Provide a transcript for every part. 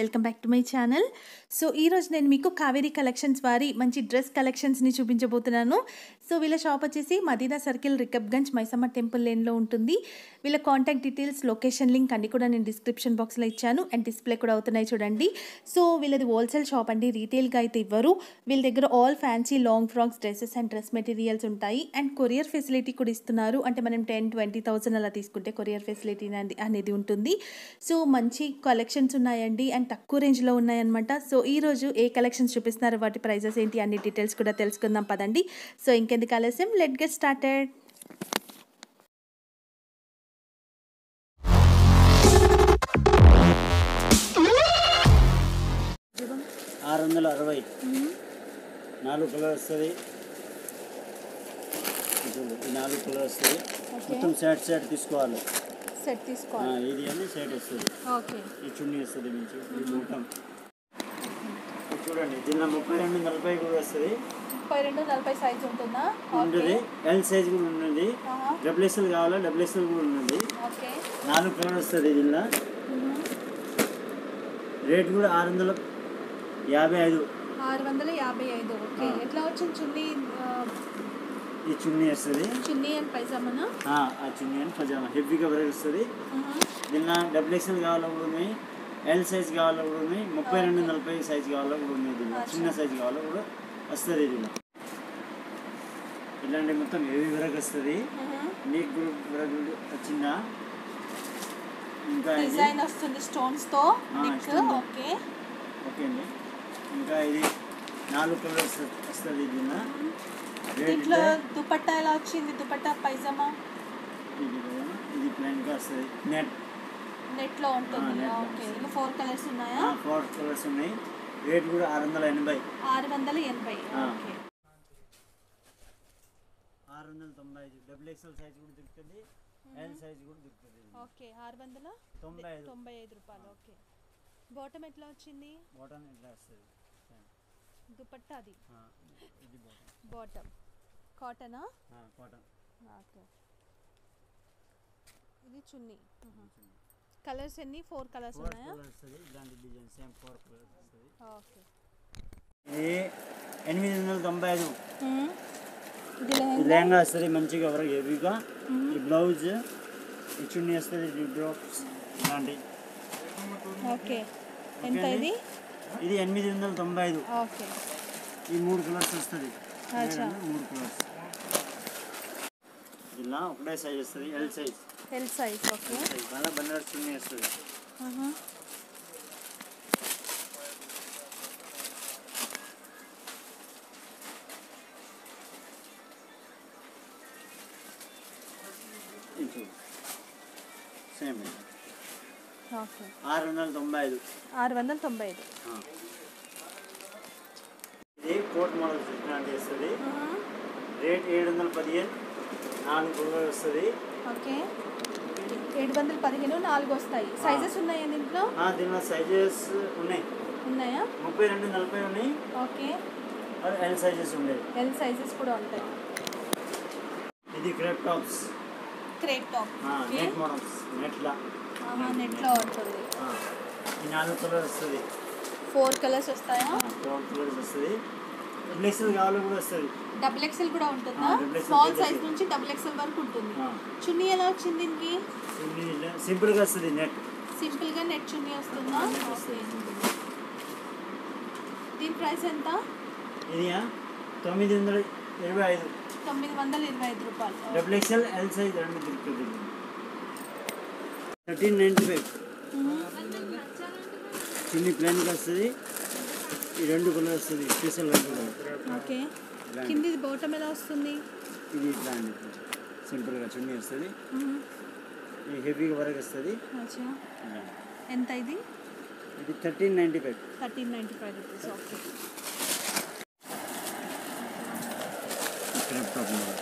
Welcome back to my channel so ఈరోజు నేను మీకు కావేరీ కలెక్షన్స్ వారి మంచి డ్రెస్ కలెక్షన్స్ని చూపించబోతున్నాను సో వీళ్ళ షాప్ వచ్చేసి మదీనా సర్కిల్ రికబ్గంజ్ మైసమ్మ టెంపుల్ లేన్లో ఉంటుంది వీళ్ళ కాంటాక్ట్ డీటెయిల్స్ లొకేషన్ లింక్ అన్ని కూడా నేను డిస్క్రిప్షన్ బాక్స్లో ఇచ్చాను అండ్ డిస్ప్లే కూడా అవుతున్నాయి చూడండి సో వీళ్ళది హోల్సేల్ షాప్ అండి రీటైల్గా అయితే ఇవ్వరు వీళ్ళ దగ్గర all fancy long frocks dresses and dress materials ఉంటాయి అండ్ కొరియర్ ఫెసిలిటీ కూడా ఇస్తున్నారు అంటే మనం టెన్ ట్వంటీ థౌసండ్ అలా తీసుకుంటే కొరియర్ ఫెసిలిటీ అనేది అనేది ఉంటుంది సో మంచి కలెక్షన్స్ ఉన్నాయండి అండ్ తక్కువ రేంజ్లో ఉన్నాయన్నమాట సో ఈ రోజు ఏ కలెక్షన్స్ చూపిస్తున్నారు వాటి ప్రైజెస్ ఏంటి అన్ని డీటెయిల్స్ కూడా తెలుసుకుందాం పదండి సో ఇంకెందుకు ఆలస్యం లెట్ గెట్ స్టార్టెడ్ ఆరు వందల అరవై నాలుగు కలర్ వస్తుంది చూడు, ఈ నాలుగు కలర్ వస్తుంది మొత్తం సెట్ సెట్ తీసుకోవాలి సెట్ ఆ, తీసుకోవాలి ఇది అని సెట్ వస్తుంది ఓకే ఈ చున్నీ వస్తుంది మంచి ఇది మొత్తం ఇది చూడండి దీనిలో ముప్పై రెండు నలభై కూడా వస్తుంది ముప్పై రెండు నలభై సైజ్ ఉంటుందా ఉంటుంది ఎల్ సైజ్ కూడా ఉన్నది డబుల్ ఎక్స్ఎల్ కావాలా డబుల్ ఎక్స్ఎల్ కూడా ఉన్నది ఓకే నాలుగు కలర్ వస్తుంది దీనిలో రేట్ కూడా ఆరు వందల యాభై ఐదు ఆరు వందల యాభై ఐదు ఓకే ఆ. ఎట్లా వచ్చింది చున్నీ ఆ, ఈ చున్నీ వస్తుంది చున్నీ అండ్ పైజామానా ఆ ఆ చున్నీ అని పజామా హెవీగా వరకు వస్తుంది దీనిలో డబుల్ ఎక్స్ఎల్ కావాలా కూడా ఉన్నాయి ఎల్ సైజ్ కావాలా కూడా ఉన్నాయి ముప్పై రెండు నలభై సైజ్ కావాలా కూడా ఉన్నాయి దీనిలో చిన్న సైజ్ కావాలా కూడా వస్తుంది దీనిలో ఇలాంటి మొత్తం హెవీ వరకు వస్తుంది నీకు కూడా వరకు వచ్చిందా ఇంకా ఇది డిజైన్ వస్తుంది స్టోన్స్ తో ఆ, నెక్ stone తో. ఓకే ఓకే అండి ఇంకా ఇది నాలుగు కలర్స్ వస్తుంది దీనిలో రేట్ దీంట్లో దుపట్టా ఎలా వచ్చింది దుపట్టా పైజామా ఇది కదా, ఇది ప్లెయిన్గా వస్తుంది నెట్ నెట్ లో ఉంటుంది net లో ఓకే ఇంకా ఫోర్ కలర్స్ ఉన్నాయా ఫోర్ కలర్స్ ఉన్నాయి రేట్ కూడా ఆరు వందల ఎనభై ఆరు వందల ఎనభై ఆ. ఓకే ఆరు వందల తొంభై ఐదు డబుల్ ఎక్స్ఎల్ సైజ్ కూడా దొరుకుతుంది ఎల్ సైజ్ కూడా దొరుకుతుంది ఓకే ఆరు వందల తొంభై ఐదు తొంభై ఐదు రూపాయలు ఓకే బాటమ్ ఎట్లా వచ్చింది బాటమ్ ఇట్లా వస్తుంది దుపట్టా అది ఆ, ఇది బాటమ్ బాటమ్ కాటనా కాటన్ ఓకే ఇది చున్నీ కలర్స్ ఎన్ని ఫోర్ కలర్స్ ఫోర్ ఉన్నాయా కలర్ వస్తుంది ఇలాంటి డిజైన్ సేమ్ ఫోర్ కలర్స్ వస్తుంది ఓకే ఇది ఎనిమిది వందల తొంభై ఐదు ఇది ఈ లెహంగా వస్తుంది మంచిగా వరకు హెవీగా ఈ బ్లౌజ్ ఈ చున్నీ వస్తుంది ఈ డ్రాప్స్ ఇలాంటి ఓకే ఎంత ఓకే ఇది ఇది ఎనిమిది వందల తొంభై ఐదు ఓకే ఈ మూడు కలర్స్ వస్తుంది అచ్చా. మూడు కలర్స్ ఇలా ఒకటే సైజ్ వస్తుంది L size L size okay మళ్ళీ బనారస్ చున్నీ వస్తుంది ఇది చూడు సేమ్ ఓకే ఆరు వందల తొంభై ఐదు ఆరు వందల తొంభై ఐదు ఆ. ఇది కోట్ మోడల్ ఇట్లాంటి వస్తుంది రేట్ ఏడు వందల పదిహేను నాలుగు కలర్ వస్తుంది ఓకే ఏడు వందల పదిహేను నాలుగు వస్తాయి సైజెస్ ఉన్నాయా దీంట్లో ఆ, దీనిలో సైజెస్ ఉన్నాయి ఉన్నాయా ముప్పై రెండు నలభై ఉన్నాయి ఓకే మరి ఎల్ సైజెస్ ఉండేవి ఎల్ సైజెస్ కూడా ఉంటాయి ఇది crepe tops crepe top net models నెట్లా నెట్లో ఉంటుంది ఈ నాలుగు కలర్ వస్తుంది ఫోర్ కలర్స్ వస్తాయా ఫోర్ కలర్స్ వస్తుంది బ్లెక్సెల్ కావాలి కూడా వస్తుంది డబుల్ ఎక్స్ఎల్ కూడా ఉంటుందా ఆ, double XL స్మాల్ కూడా సైజ్ వస్తుంది. నుంచి డబుల్ ఎక్స్ఎల్ వరకు ఉంటుంది ఆ. చున్నీ ఎలా వచ్చింది దీనికి సింపుల్గా వస్తుంది నెట్ సింపుల్ గా నెట్ చున్నీ వస్తుందా ఆ, net ఓకే దీని ప్రైస్ ఎంత ఇది తొమ్మిది వందల ఇరవై ఐదు తొమ్మిది వందల ఇరవై ఐదు రూపాయలు డబుల్ ఎక్స్ఎల్ ఎల్ సైజ్ రెండు దొరుకుతుంది థర్టీన్ నైంటీ ఫైవ్ చిన్ని ప్లేన్గా వస్తుంది ఈ రెండు కలర్ వస్తుంది స్పెషల్ కలర్ ఓకే కింది బాటమ్ ఎలా వస్తుంది ఇది ఇట్లా అండి సింపుల్గా చున్నీ వస్తుంది ఇది హెవీగా వరకు వస్తుంది అచ్చా ఎంత ఇది ఇది thirteen ninety five thirteen ninety five rupees okay crop top model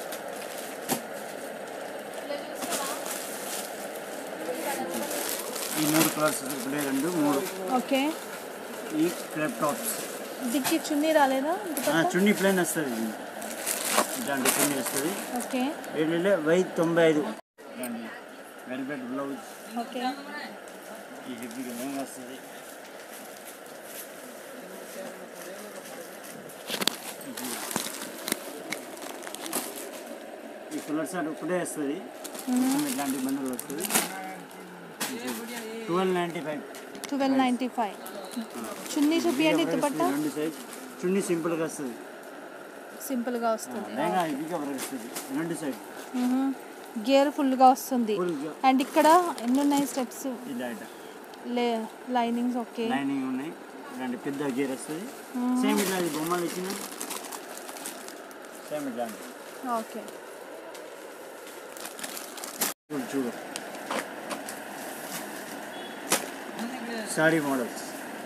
ఈ మూడు కలర్స్ ఇప్పుడే రెండు మూడు ఓకే ఈ క్రాప్ టాప్స్ దీనికి చున్నీ రాలేదా ఆ, చున్నీ ప్లేన్ వస్తుంది ఇది ఇట్లాంటి చున్నీ వస్తుంది ఓకే ఏంటంటే వై తొంభై ఐదు ఇట్లాంటి వెల్వెట్ బ్లౌజ్ ఓకే ఈ హెవీగా లెహంగా వస్తుంది ఈ ఫుల్లర్ షార్ట్ ఒకటే వస్తుంది మొత్తం ఇట్లాంటి బండలు వస్తుంది twelve ninety five twelve ninety five chunni చూపియండి దుపట్టా రెండు సైజ్ చున్నీ సింపుల్గా వస్తుంది సింపుల్గా వస్తుంది లేగా ఇదిగా వస్తుంది రెండు సైడ్ గేర్ ఫుల్గా వస్తుంది ఫుల్గా అండ్ ఇక్కడ ఎన్ని ఉన్నాయి స్టెప్స్ ఇలా ఇట్లా లే లైనింగ్స్ ఓకే లైనింగ్ ఉన్నాయి ఇలాంటి పెద్ద గేర్ వస్తుంది సేమ్ ఇట్లా ఇది బొమ్మలు ఇచ్చిన సేమ్ ఇట్లాంటి ఓకే చూడు చూడు సాడీ మోడల్స్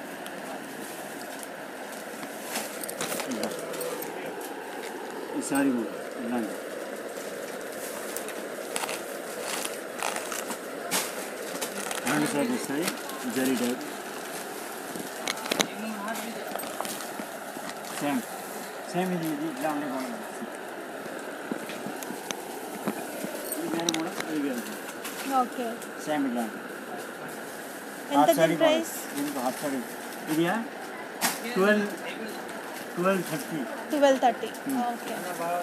ఇలా. ఈ సాడీ మోడల్ ఇలాంటి రెండు సైడ్ వస్తాయి జరీ టైప్ సేమ్ సేమ్ ఇది ఇది ఇట్లా ఉండే మోడల్ ఇది వేరే మోడల్ ఇది వేరే మోడల్ ఓకే సేమ్ ఇట్లా ఎంత దీని ప్రైస్ దీనికి హాఫ్ సారీ ఇది twelve twelve thirty twelve thirty okay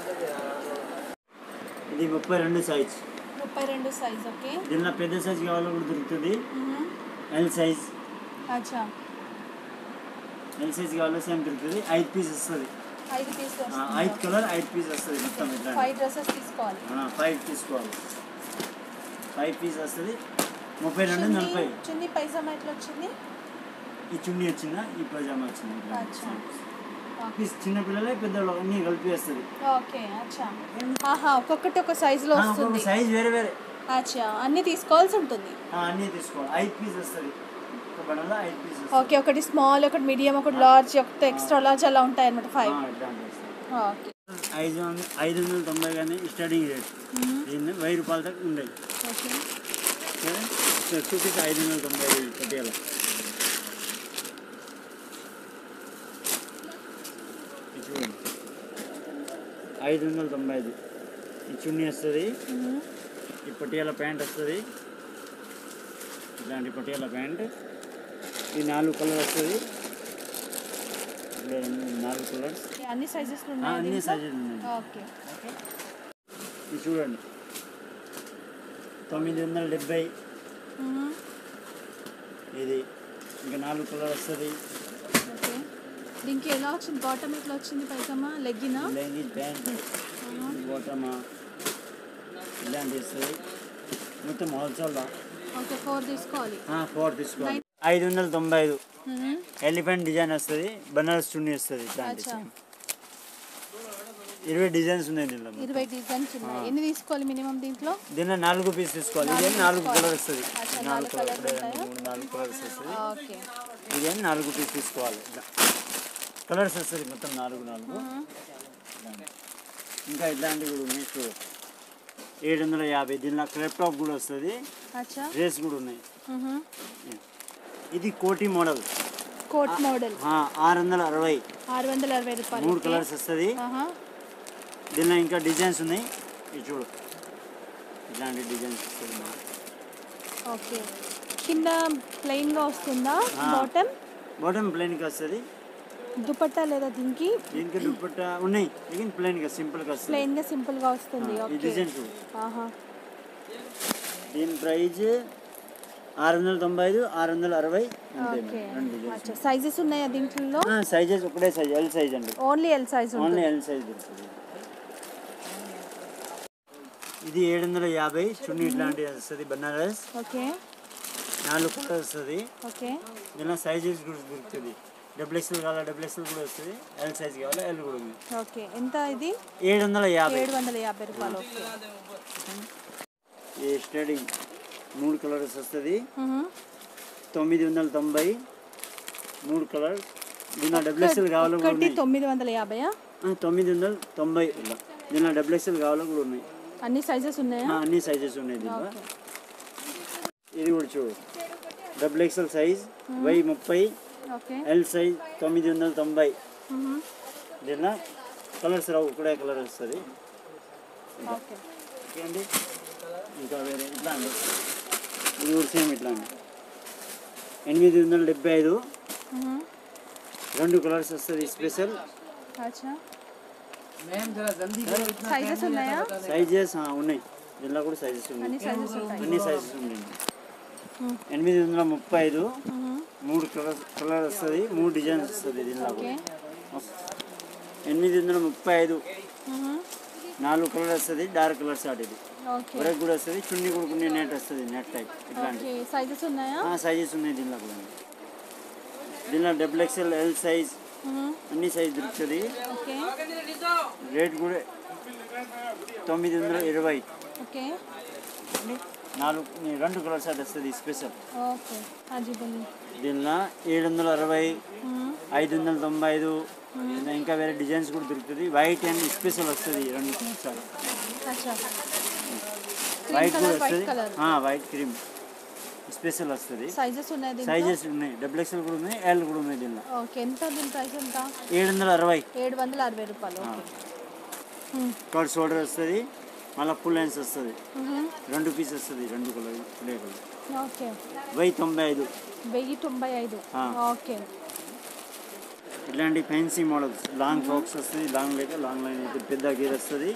ఇది ముప్పై రెండు సైజ్ ముప్పై రెండు సైజ్ ఓకే దీనిలో పెద్ద సైజ్ కావాలో కూడా దొరుకుతుంది ఎల్ సైజ్ అచ్చా ఎల్ సైజ్ కావాలో సేమ్ దొరుకుతుంది ఐదు పీస్ వస్తుంది ఐదు పీస్ ఆ, ఐదు కలర్ ఐదు పీస్ వస్తుంది మొత్తం ఇట్లా ఫైవ్ డ్రెస్సెస్ తీసుకోవాలి ఫైవ్ తీసుకోవాలి ఫైవ్ పీస్ వస్తుంది ముప్పై రెండు చున్నీ- నలభై చున్నీ పైజామా ఎట్లా వచ్చింది ఈ చున్నీ వచ్చిందా ఈ పైజామా వచ్చింది ఇట్లా. అచ్చా పీస్ చిన్న పిల్లలే పెద్దవాళ్ళు అన్నీ కలిపి వస్తుంది ఓకే అచ్చా ఆహా ఒక్కొక్కటి ఒక సైజులో ఆ, ఒక్కొక్క వస్తుంది సైజ్ వేరే వేరే అచ్చా అన్ని తీసుకోవాల్సి ఉంటుంది ఆ, అన్నీ తీసుకోవాలి ఐదు పీస్ వస్తుంది ఒక బండలో ఐదు పీస్ వస్తుంది ఓకే ఒకటి స్మాల్ ఒకటి మీడియం ఒకటి లార్జ్ ఒకటి ఎక్స్ట్రా లార్జ్ అలా ఉంటాయి అనమాట ఫైవ్ ఆ, ఇట్లాంటివి వస్తాయి ఓకే ఐదు వందల ఐదు వందల తొంభై కానీ స్టార్టింగ్ రేట్ దీన్ని వెయ్యి రూపాయల దాకా ఉండేది ఓకే సరే ఇక్కడ చూపించి ఐదు వందల తొంభై ఐదు కట్టేయాలి ఇది చూడండి ఐదు వందల తొంభై ఐదు ఈ చున్నీ వస్తుంది ఈ పటియాల ప్యాంట్ వస్తుంది ఇట్లాంటి పటియాల ప్యాంట్ ఈ నాలుగు కలర్ వస్తుంది ఇలా నాలుగు కలర్స్ అన్ని సైజెస్ ఆ, ఉన్నాయి అన్ని సైజులు ఉన్నాయి ఓకే ఇది చూడండి తొమ్మిది వందల డెబ్బై ఇది ఇంకా నాలుగు కలర్ వస్తుంది ఓకే దీనికి ఎలా వచ్చింది బాటమ్ ఎట్లా వచ్చింది పైజామా లెగ్గినా లెంగి ప్యాంట్ బోటమా ఇలాంటి వస్తుంది మొత్తం హోల్సేల్ ఓకే ఫోర్ తీసుకోవాలి ఫోర్ తీసుకోవాలి ఐదు వందల తొంభై ఐదు ఎలిఫెంట్ డిజైన్ వస్తుంది బనారస్ చున్నీ వస్తుంది ఇట్లాంటి అచ్చా ఇరవై డిజైన్స్ ఉన్నాయి దీనిలో ఇరవై డిజైన్స్ ఉన్నాయి ఎన్ని తీసుకోవాలి మినిమం దీంట్లో దీనిలో నాలుగు పీస్ తీసుకోవాలి ఇదేం నాలుగు కలర్ వస్తుంది అచ్చా, నాలుగు నాలుగు కలర్ colours ఉంటాయా? మూడు నాలుగు కలర్స్ వస్తుంది ఓకే ఇదేం నాలుగు పీస్ తీసుకోవాలి ఇట్లా కలర్స్ వస్తుంది మొత్తం నాలుగు నాలుగు ఇంకా ఇట్లాంటివి కూడా ఉన్నాయి చూడు ఏడు వందల యాభై దీనిలో క్రెప్ టాప్ కూడా వస్తుంది అచ్చా డ్రెస్ కూడా ఉన్నాయి ఇది కోటి మోడల్ కోట్ మోడల్ ఆ, ఆరు వందల అరవై ఆరు వందల అరవై రూపాయలు మూడు కలర్స్ వస్తుంది ఆహా. దీనిలో ఇంకా డిజైన్స్ ఉన్నాయి ఇది చూడు ఇట్లాంటి డిజైన్స్ వస్తుంది ఓకే కింద ప్లెయిన్ గా వస్తుందా ఆ. బాటమ్ బాటమ్ ప్లెయిన్కి వస్తుంది దుపట్టా లేదా దీనికి దీనికి దుప్పట్టా ఉన్నాయి ఇది ప్లెయిన్గా సింపుల్గా వస్తుంది ప్లెయిన్ గా సింపుల్ గా వస్తుంది ఈ ఓకే డిజైన్ చూడు ఆహా దీని ప్రైజ్ ఆరు వందల తొంభై ఐదు ఆరు వందల అరవై అంతే ఓకే మేడం. రెండు డిజైన్స్ అచ్చా సైజెస్ ఉన్నాయా దీంట్లో సైజెస్ ఒకటే సైజ్ ఎల్ సైజ్ అండి ఓన్లీ ఎల్ సైజ్ ఓన్లీ ఉంటుంది ఎల్ సైజ్ దొరుకుతుంది ఇది ఏడు వందల యాభై చున్నీ ఇట్లాంటివి వస్తుంది బనారస్ ఓకే నాలుగు కలర్ వస్తుంది ఓకే దీనిలో సైజెస్ కూడా దొరుకుతుంది డబుల్ ఎక్స్ఎల్ కావాలా డబుల్ ఎక్స్ఎల్ కూడా వస్తుంది ఎల్ సైజ్ కావాలా ఎల్ కూడా ఉంది ఓకే ఎంత ఇది ఏడు వందల యాభై ఏడు వందల యాభై రూపాయలు ఓకే ఈ స్టడింగ్ మూడు కలర్స్ వస్తుంది మ్మ్. తొమ్మిది వందల తొంభై మూడు కలర్స్ దీనిలో డబుల్ ఎక్స్ఎల్ కావాలా కూడా ఒకటి ఉన్నాయి తొమ్మిది వందల యాభైయా ఆ, తొమ్మిది వందల తొంభై ఇలా దీనిలో డబుల్ ఎక్స్ఎల్ కావాలా కూడా ఉన్నాయి అన్ని సైజెస్ ఉన్నాయా ఆ, అన్ని సైజెస్ ఉన్నాయి దీంట్లో ఓకే ఇది కూడా చూడు డబుల్ ఎక్స్ఎల్ సైజ్ వై ముప్పై ఓకే ఎల్ సైజ్ తొమ్మిది వందల తొంభై మ్మ్. దీనిలో కలర్స్ రావు ఒకటే కలర్ వస్తుంది ఓకే ఓకే అండి ఇంకా వేరే ఇట్లా అండి ఇది కూడా సేమ్ ఇట్లా అండి ఎనిమిది వందల డెబ్బై ఐదు మ్మ్. రెండు కలర్స్ వస్తుంది స్పెషల్ అచ్చా मैम जरा जल्दी करो इतना సైజెస్ ఉన్నాయా సైజెస్ ఉన్నాయి దీనిలో కూడా సైజెస్ ఉన్నాయి అన్ని సైజెస్ ఉంటాయి అన్ని సైజెస్ ఉన్నాయి ఎనిమిది వందల ముప్పై ఐదు మ్మ్. మూడు కలర్ కలర్ వస్తుంది మూడు డిజైన్స్ వస్తుంది దీనిలో ఓకే కూడా ఎనిమిది వందల ముప్పై ఐదు మ్మ్. నాలుగు కలర్ వస్తుంది డార్క్ కలర్ షార్ట్ ఇది ఓకే బ్రేక్ కూడా వస్తుంది చున్నీ కూడా కొన్ని నెట్ వస్తుంది నెట్ టైప్ ఇట్లాంటి ఓకే సైజెస్ ఉన్నాయా సైజెస్ ఉన్నాయి దీనిలో కూడా దీనిలో డబుల్ ఎక్స్ఎల్ ఎల్ సైజ్ మ్మ్. అన్ని సైజ్ దొరుకుతుంది ఓకే రేట్ కూడా తొమ్మిది వందల ఇరవై ఓకే నాలుగు రెండు కలర్ షార్ట్ వస్తుంది స్పెషల్ ఓకే అజీ బోలి దీనిలో ఏడు వందల అరవై మ్మ్. ఐదు వందల తొంభై ఐదు ఇంకా ఇంకా వేరే డిజైన్స్ కూడా దొరుకుతుంది వైట్ అండ్ స్పెషల్ వస్తుంది రెండు కలర్ షార్ట్ అచ్చా వైట్ కూడా కలర్ వైట్ వస్తుంది కలర్ వైట్ క్రీమ్ స్పెషల్ వస్తుంది సైజెస్ ఉన్నాయి దీంట్లో సైజెస్ ఉన్నాయి డబుల్ ఎక్స్ఎల్ కూడా ఉన్నాయి ఎల్ కూడా ఉన్నాయి దీనిలో ఓకే ఎంత దీని ప్రైస్ ఎంత ఏడు వందల అరవై ఏడు వందల అరవై రూపాయలు ఓకే మ్మ్. కట్ షోల్డర్ వస్తుంది మళ్ళీ ఫుల్ లెన్స్ వస్తుంది మ్మ్. రెండు పీస్ వస్తుంది రెండు కలర్ ఇదే కలర్ ఓకే వెయ్యి తొంభై ఐదు వెయ్యి తొంభై ఐదు ఆ. ఓకే ఇట్లాంటి ఫ్యాన్సీ మోడల్స్ లాంగ్ ఫ్రాక్స్ వస్తుంది లాంగ్ అయితే లాంగ్ లైన్ అయితే పెద్ద గేర్ వస్తుంది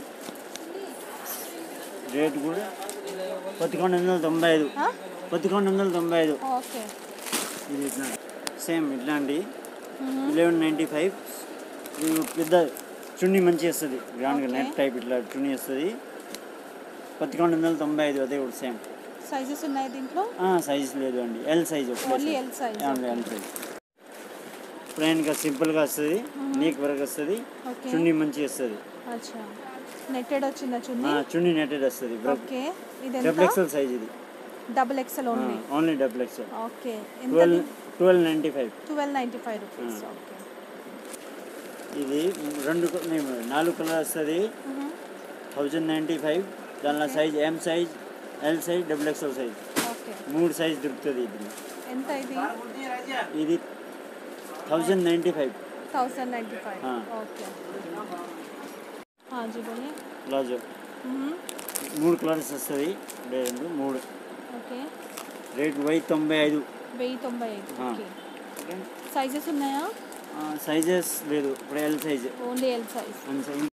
రేట్ కూడా పదకొండు వందల తొంభై ఐదు ఆ? పదకొండు వందల తొంభై ఐదు ఓకే ఇది ఇట్లా సేమ్ ఇట్లాంటి మ్మ్. లెవెన్ నైంటీ ఫైవ్ ఇది పెద్ద చున్నీ మంచి వస్తుంది గ్రాండ్గా Okay. నెట్ టైప్ ఇట్లా చున్నీ వస్తుంది పదకొండు వందల తొంభై ఐదు అదే కూడా సేమ్ సైజెస్ ఉన్నాయి దీంట్లో సైజ్ లేదు అండి L size only L size L size ప్లెయిన్గా సింపుల్గా వస్తుంది నీక్ వరకు వస్తుంది ఓకే చున్నీ మంచి వస్తుంది అచ్చా నెట్టెడ్ వచ్చిందా చున్నీ చున్నీ నెట్టెడ్ వస్తుంది ఓకే ఇది డబుల్ ఎంత ఎక్స్ఎల్ సైజ్ ఇది double XL only only double XL okay ఎంత twelve twelve ninety five twelve ninety five rupees okay ఇది రెండు క- నే- నాలుగు కలర్ వస్తుంది మ్మ్. థౌజండ్ నైంటీ ఫైవ్ దానిలో size M size L size double XL size okay మూడు సైజ్ దొరుకుతుంది ఇది ఎంత ఇది ఇది thousand ninety five thousand ninety five ఆ. ఓకే हाँ जी बोलिए ప్లాజో మ్మ్. మూడు కలర్స్ వస్తుంది రెండు మూడు ఓకే రేట్ వెయ్యి తొంభై ఐదు వెయ్యి తొంభై ఐదు ఆ. ఓకే సైజెస్ ఉన్నాయా సైజెస్ లేదు ఇప్పుడు L size only L size and